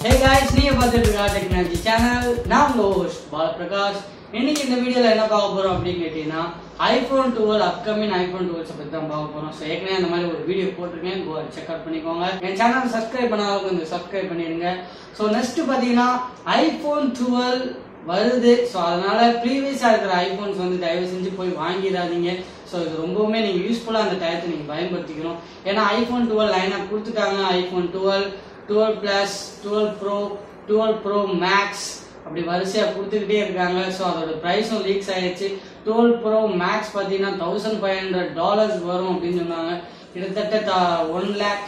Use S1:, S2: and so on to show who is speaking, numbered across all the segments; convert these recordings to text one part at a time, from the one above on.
S1: hey guys நீங்க பார்த்துட்டு இருக்கா டெக்னாலஜி சேனல் நான் உங்க ஹோஸ்ட் பாலபிரகாஷ் இன்னைக்கு இந்த வீடியோல என்ன பார்க்க போறோம் அப்படின்னு கேட்டீங்கன்னா iPhone twelve upcoming iPhone twelves பத்தி தான் பார்க்க போறோம் ஸோ ஏற்கனவே அந்த மாதிரி ஒரு வீடியோ போட்டிருக்கேன் கோ செக் அவுட் பண்ணிக்கோங்க என் சேனல் சப்ஸ்கிரைப் பண்ணாதவங்க கொஞ்சம் சப்ஸ்கிரைப் பண்ணிடுங்க ஸோ நெக்ஸ்ட் பார்த்தீங்கன்னா ஐபோன் டுவெல் வருது ஸோ அதனால ப்ரீவியஸாக இருக்கிற ஐஃபோன்ஸ் வந்து தயவு செஞ்சு போய் வாங்கிடாதீங்க ஸோ இது ரொம்பவுமே நீங்கள் யூஸ்ஃபுல்லாக அந்த டயத்தை நீங்கள் பயன்படுத்திக்கணும் ஏன்னா ஐஃபோன் டுவெல் லைனாக கொடுத்துட்டாங்க iPhone twelve twelve plus twelve pro twelve pro max அப்படி வரிசையாக கொடுத்துக்கிட்டே இருக்காங்க ஸோ அதோட ப்ரைஸும் லீக்ஸ் ஆயிடுச்சு டுவெல் ப்ரோ மேக்ஸ் பார்த்தீங்கன்னா தௌசண்ட் ஃபைவ் ஹண்ட்ரட் டாலர்ஸ் வரும் அப்படின்னு சொன்னாங்க கிட்டத்தட்ட ஒன் லேக்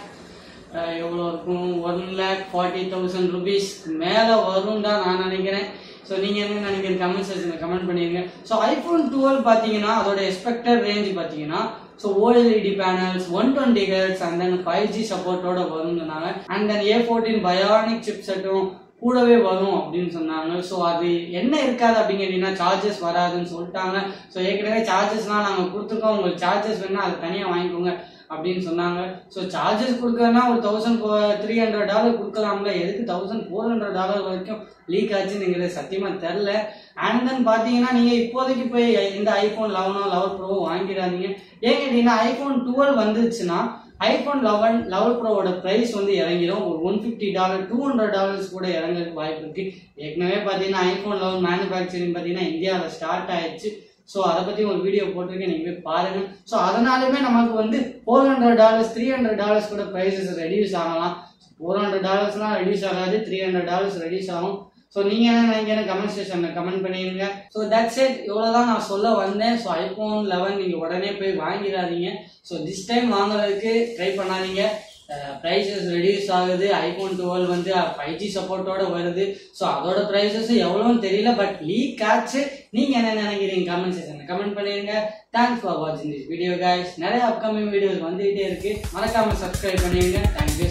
S1: எவ்வளோ இருக்கும் one lakh forty thousand rupees மேலே வரும் தான் நான் நினைக்கிறேன் ஸோ நீங்கள் என்ன நினைக்கிறீங்க கமெண்ட் செக்ஷனில் கமெண்ட் பண்ணிடுங்க ஸோ ஐஃபோன் டுவெல் பார்த்தீங்கன்னா அதோட எக்ஸ்பெக்டட் ரேஞ்ச் பார்த்தீங்கன்னா so OLED panels one twenty hertz and then five G சப்போர்ட்டோட வரும்னு சொன்னாங்க and then A fourteen bionic chip செட்டும் கூடவே வரும் அப்படின்னு சொன்னாங்க ஸோ அது என்ன இருக்காது அப்படின்னு கேட்டீங்கன்னா சார்ஜஸ் வராதுன்னு சொல்லிட்டாங்க ஸோ ஏற்கனவே சார்ஜஸ்லாம் நாங்கள் கொடுத்துருக்கோம் உங்களுக்கு சார்ஜஸ் வேணா அது தனியாக வாங்கிக்கோங்க அப்படின்னு சொன்னாங்க ஸோ சார்ஜஸ் கொடுக்கறதுனா ஒரு தௌசண்ட் த்ரீ ஹண்ட்ரட் டாலர் கொடுக்கலாம்ல எதுக்கு தௌசண்ட் ஃபோர் ஹண்ட்ரட் டாலர் வரைக்கும் லீக் ஆச்சுங்கிறது சத்தியமாக தெரில அண்ட் தென் பார்த்தீங்கன்னா நீங்கள் இப்போதைக்கு போய் இந்த ஐஃபோன் லெவனோ லெவல் ப்ரோ வாங்கிடாதீங்க ஏன் கேட்டீங்கன்னா ஐஃபோன் டுவெல் வந்துச்சுன்னா ஐஃபோன் லெவன் லெவல் ப்ரோவோட ப்ரைஸ் வந்து இறங்கிடும் ஒரு one fifty dollar two hundred dollars கூட இறங்குறதுக்கு வாய்ப்பு இருக்கு ஏற்கனவே பார்த்தீங்கன்னா ஐஃபோன் லெவன் மேனுஃபேக்சரிங் பார்த்தீங்கன்னா இந்தியாவில் ஸ்டார்ட் ஆயிடுச்சு ஸோ அதை பற்றி ஒரு வீடியோ போட்டிருக்கேன் நீங்கள் போய் பாருங்க ஸோ அதனாலுமே நமக்கு வந்து four hundred dollars three hundred dollars கூட ப்ரைஸஸ் ரெடியூஸ் ஆகலாம் ஃபோர் ஹண்ட்ரட் டாலர்ஸ்லாம் ரெடியூஸ் ஆகாது த்ரீ ஹண்ட்ரட் டாலர்ஸ் ரெடியூஸ் ஆகும் ஸோ நீங்கள் என்ன நினைக்கிறேன் கமெண்ட் செக்ஷனில் கமெண்ட் பண்ணிடுங்க ஸோ தட்ஸ் இட் இவ்வளோ தான் நான் சொல்ல வந்தேன் ஸோ ஐஃபோன் லெவன் நீங்கள் உடனே போய் வாங்கிடாதீங்க ஸோ திஸ் டைம் வாங்குறதுக்கு ட்ரை பண்ணாதீங்க ப்ரைஸஸ் ரெடியூஸ் ஆகுது ஐஃபோன் டுவெல் வந்து ஃபைவ் ஜி சப்போர்ட்டோட வருது ஸோ அதோட ப்ரைஸஸ் எவ்வளோன்னு தெரியல பட் லீக் ஆச்சு நீங்கள் என்ன நினைக்கிறீங்க கமெண்ட் செக்ஷனில் கமெண்ட் பண்ணிடுங்க தேங்க்ஸ் ஃபார் வாட்சிங் திஸ் வீடியோ கைஸ் நிறைய அப்கமிங் வீடியோஸ் வந்துகிட்டே இருக்கு மறக்காம சப்ஸ்கிரைப் பண்ணிடுங்க தேங்க்யூ